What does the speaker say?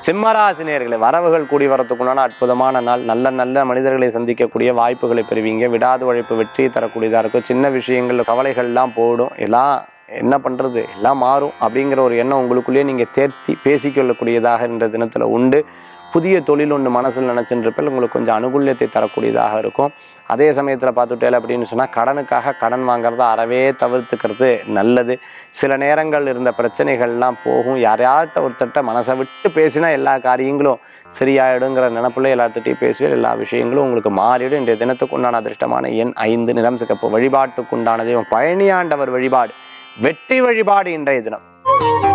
சிம்மராசினியர்களை வரவுகள் கூடி வரத்துக்குண்டான அற்புதமான நாள் நல்ல நல்ல மனிதர்களை சந்திக்கக்கூடிய வாய்ப்புகளை பெறுவீங்க விடாது உழைப்பு வெற்றியை தரக்கூடியதாக இருக்கும் சின்ன விஷயங்கள் கவலைகள்லாம் போடும் எல்லாம் என்ன பண்ணுறது எல்லாம் மாறும் அப்படிங்கிற ஒரு எண்ணம் உங்களுக்குள்ளேயே நீங்கள் தேர்த்தி பேசிக்கொள்ளக்கூடியதாக இந்த தினத்தில் உண்டு புதிய தொழில் ஒன்று மனசில் நினச்சின்றப்ப உங்களுக்கு கொஞ்சம் அனுகூல்யத்தை தரக்கூடியதாக இருக்கும் அதே சமயத்தில் பார்த்துட்டேன் அப்படின்னு சொன்னால் கடனுக்காக கடன் வாங்குறத அறவே தவிர்த்துக்கிறது நல்லது சில நேரங்கள் இருந்த பிரச்சனைகள்லாம் போகும் யாரையாட்ட ஒருத்தட்ட மனசை விட்டு பேசினா எல்லா காரியங்களும் சரியாயிடுங்கிற நினப்புல எல்லாத்துட்டையும் பேசுவேன் எல்லா விஷயங்களும் உங்களுக்கு மாறிடும் இன்றைய தினத்துக்கு உண்டான அதிர்ஷ்டமான எண் ஐந்து நிறம் சிகப்பு வழிபாட்டுக்குண்டான தெய்வம் பழனியாண்டவர் வழிபாடு வெற்றி வழிபாடு இன்றைய தினம்